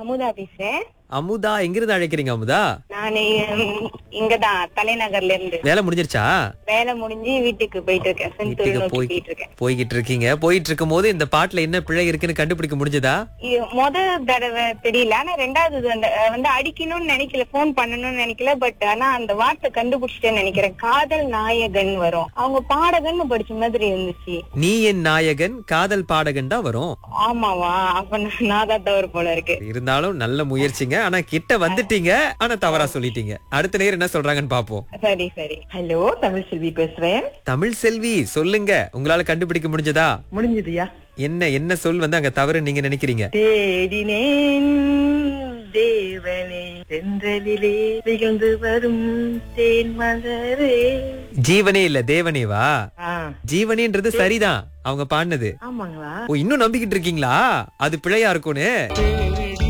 அமுதா பேசுறேன் அமுதா எங்கிருந்து அழைக்கிறீங்க அமுதா நான் இங்கதான் தலைநகர்ல இருந்து வேலை முடிஞ்சிருச்சா வேலை முடிஞ்சு வீட்டுக்கு போயிட்டு இருக்கேன் செந்தூர் வீட்டுக்கு நோக்கி போய் போயிட்டு இருக்கேன் போய்கிட்டு இருக்கீங்க போயிட்டு இருக்கும் போது இந்த பாட்டுல என்ன பிழை இருக்குன்னு கண்டுபிடிக்க முடிஞ்சதா இது முத தடவை தெரியல ஆனா ரெண்டாவது இது வந்து அஹ், வந்து அடிக்கணும்னு நினைக்கல போன் பண்ணணும்னு நினைக்கல பட் ஆனா அந்த வார்த்தை கண்டுபிடிச்சிட்டேன்னு நினைக்கிறேன் காதல் நாயகன் வரும் அவங்க பாடகன்னு படிச்ச மாதிரி இருந்துச்சு நீ என் நாயகன் காதல் பாடகன் தான் வரும் ஆமாவா அப்ப நான் நான் தான் தவறு போல இருக்கு இருந்தாலும் நல்ல முயற்சிங்க ஆனா கிட்ட வந்துட்டீங்க ஆனா தவறா சொல்லிட்டீங்க அடுத்த நேரம் என்ன சொல்றாங்கன்னு பாப்போம் சரி சரி ஹலோ தமிழ் செல்வி பேசுறேன் தமிழ் செல்வி சொல்லுங்க உங்களால கண்டுபிடிக்க முடிஞ்சதா முடிஞ்சதுயா என்ன என்ன சொல் வந்து அங்க தவறு நீங்க நினைக்கிறீங்க தேடினேன் தேவனே சென்றலிலே திகழ்ந்து வரும் தேன் மலரே ஜீவனே இல்ல தேவனேவா ஆ, ஜீவனேன்றது சரிதான் அவங்க பாடினது ஆமாங்களா ஓ இன்னும் நம்பிக்கிட்டு இருக்கீங்களா அது பிழையா இருக்கும்னு